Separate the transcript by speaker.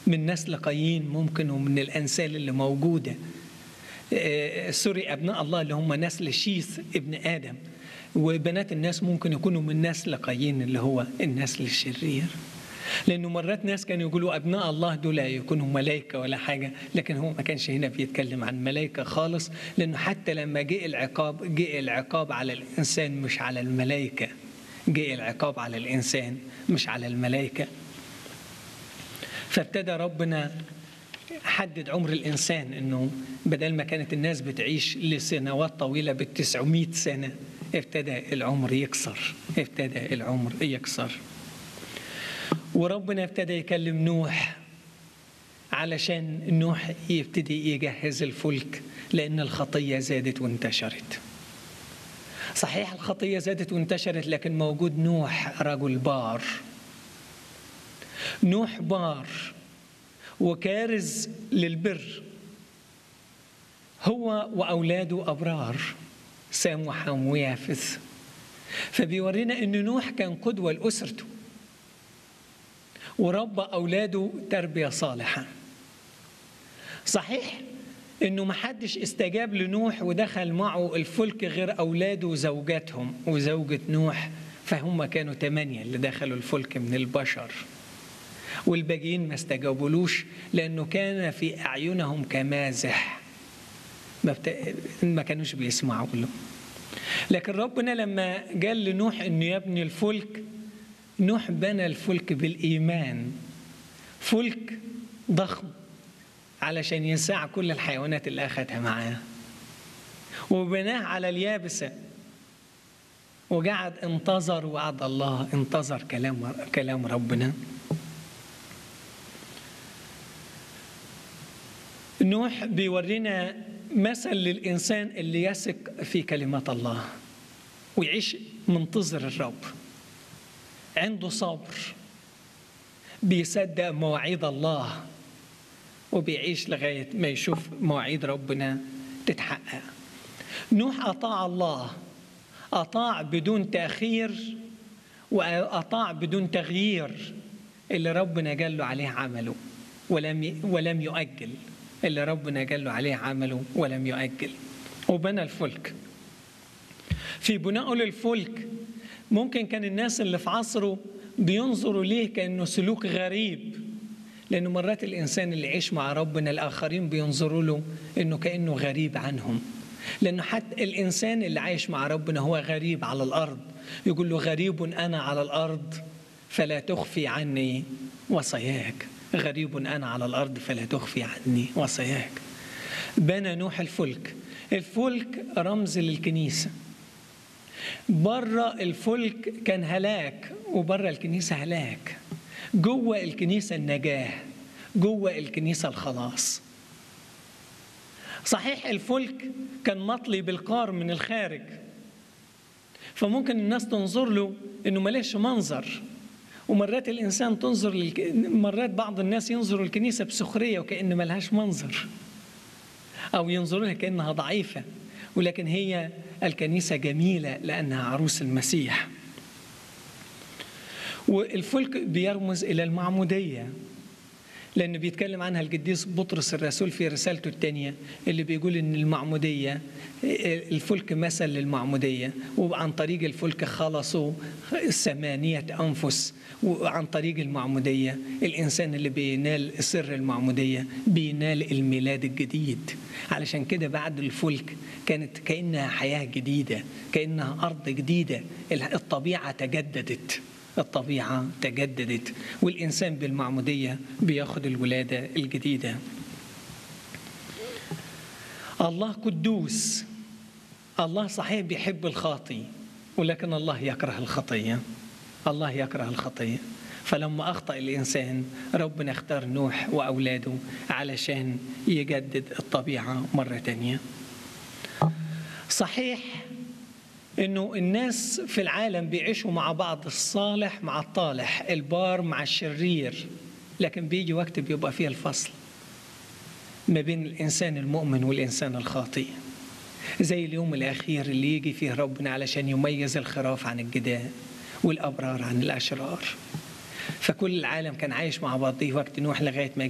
Speaker 1: من نسل قايين ممكن ومن الأنسال اللي موجودة آه، سوري أبناء الله اللي هم نسل شيث ابن آدم وبنات الناس ممكن يكونوا من نسل قايين اللي هو النسل الشرير لأنه مرات ناس كانوا يقولوا أبناء الله دول يكونوا ملائكة ولا حاجة لكن هو ما كانش هنا بيتكلم عن ملائكة خالص لأنه حتى لما جاء العقاب جاء العقاب على الإنسان مش على الملائكة جاء العقاب على الإنسان مش على الملائكة فابتدى ربنا حدد عمر الإنسان إنه بدل ما كانت الناس بتعيش لسنوات طويلة بالتسعمائة سنة ابتدى العمر يكسر ابتدى العمر يكسر وربنا ابتدى يكلم نوح علشان نوح يبتدي يجهز الفلك لأن الخطية زادت وانتشرت صحيح الخطية زادت وانتشرت لكن موجود نوح رجل بار نوح بار وكارز للبر هو وأولاده أبرار سام وحام ويافث فبيورينا أن نوح كان قدوة لأسرته وربى أولاده تربية صالحة صحيح انه ما حدش استجاب لنوح ودخل معه الفلك غير اولاده وزوجاتهم وزوجة نوح فهم كانوا ثمانية اللي دخلوا الفلك من البشر والباقيين ما استجابولوش لانه كان في اعينهم كمازح ما, بت... ما كانوش بيسمعوا له لكن ربنا لما قال لنوح انه يبني الفلك نوح بنى الفلك بالايمان فلك ضخم علشان يساع كل الحيوانات اللي أخذها معاه وبناه على اليابسة وقعد انتظر وعد الله انتظر كلام كلام ربنا نوح بيورينا مثل للإنسان اللي يثق في كلمات الله ويعيش منتظر الرب عنده صبر بيصدق مواعيد الله وبيعيش لغاية ما يشوف مواعيد ربنا تتحقق نوح أطاع الله أطاع بدون تأخير وأطاع بدون تغيير اللي ربنا قال له عليه عمله ولم ولم يؤجل اللي ربنا قال له عليه عمله ولم يؤجل وبنى الفلك في بنائه للفلك ممكن كان الناس اللي في عصره بينظروا ليه كأنه سلوك غريب لأنه مرات الإنسان اللي يعيش مع ربنا الآخرين بينظروا له إنه كأنه غريب عنهم لأنه حتى الإنسان اللي عايش مع ربنا هو غريب على الأرض يقول له غريب أنا على الأرض فلا تخفي عني وصاياك غريب أنا على الأرض فلا تخفي عني وصاياك بنى نوح الفلك الفلك رمز للكنيسة بره الفلك كان هلاك وبره الكنيسة هلاك جوه الكنيسة النجاة جوه الكنيسة الخلاص صحيح الفلك كان مطلي بالقار من الخارج فممكن الناس تنظر له انه ملاش منظر ومرات الانسان تنظر للك... مرات بعض الناس ينظروا الكنيسه بسخريه وكأن ملهاش منظر او ينظروا لها كانها ضعيفه ولكن هي الكنيسه جميله لانها عروس المسيح والفلك بيرمز إلى المعمودية لأنه بيتكلم عنها القديس بطرس الرسول في رسالته الثانية اللي بيقول إن المعمودية الفلك مثل للمعمودية وعن طريق الفلك خلصوا ثمانية أنفس وعن طريق المعمودية الإنسان اللي بينال سر المعمودية بينال الميلاد الجديد علشان كده بعد الفلك كانت كأنها حياة جديدة كأنها أرض جديدة الطبيعة تجددت الطبيعة تجددت والإنسان بالمعمودية بياخد الولادة الجديدة الله قدوس الله صحيح بيحب الخاطي ولكن الله يكره الخطية الله يكره الخطية فلما أخطأ الإنسان ربنا اختار نوح وأولاده علشان يجدد الطبيعة مرة تانية صحيح انه الناس في العالم بيعيشوا مع بعض الصالح مع الطالح البار مع الشرير لكن بيجي وقت بيبقى فيه الفصل ما بين الانسان المؤمن والانسان الخاطئ زي اليوم الاخير اللي يجي فيه ربنا علشان يميز الخراف عن الجداء والابرار عن الاشرار فكل العالم كان عايش مع بعضيه وقت نوح لغايه ما